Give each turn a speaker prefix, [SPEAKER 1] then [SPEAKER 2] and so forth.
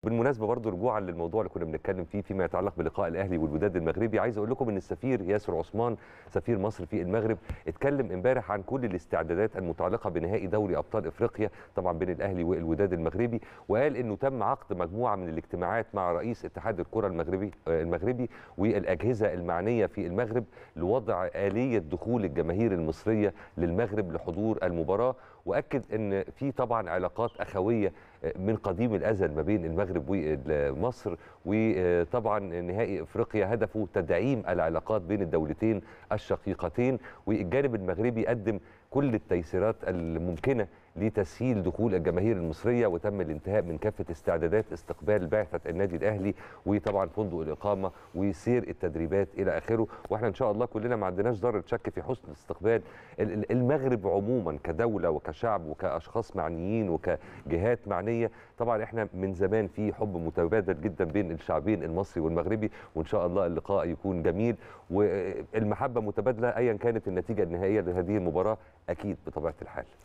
[SPEAKER 1] بالمناسبه برضو رجوعا للموضوع اللي كنا بنتكلم فيه فيما يتعلق بلقاء الاهلي والوداد المغربي عايز اقول لكم ان السفير ياسر عثمان سفير مصر في المغرب اتكلم امبارح عن كل الاستعدادات المتعلقه بنهائي دوري ابطال افريقيا طبعا بين الاهلي والوداد المغربي وقال انه تم عقد مجموعه من الاجتماعات مع رئيس اتحاد الكره المغربي المغربي والاجهزه المعنيه في المغرب لوضع اليه دخول الجماهير المصريه للمغرب لحضور المباراه واكد ان في طبعا علاقات اخويه من قديم الازل ما بين المغرب ومصر وطبعا نهائي افريقيا هدفه تدعيم العلاقات بين الدولتين الشقيقتين والجانب المغربي قدم كل التيسيرات الممكنه لتسهيل دخول الجماهير المصريه وتم الانتهاء من كافه استعدادات استقبال بعثه النادي الاهلي وطبعا فندق الاقامه وسير التدريبات الى اخره واحنا ان شاء الله كلنا ما عندناش ذره شك في حسن استقبال المغرب عموما كدوله وكشعب وكاشخاص معنيين وكجهات معنيه طبعا احنا من زمان في حب متبادل جدا بين الشعبين المصري والمغربي وان شاء الله اللقاء يكون جميل والمحبه متبادله ايا كانت النتيجه النهائيه لهذه المباراه اكيد بطبيعه الحال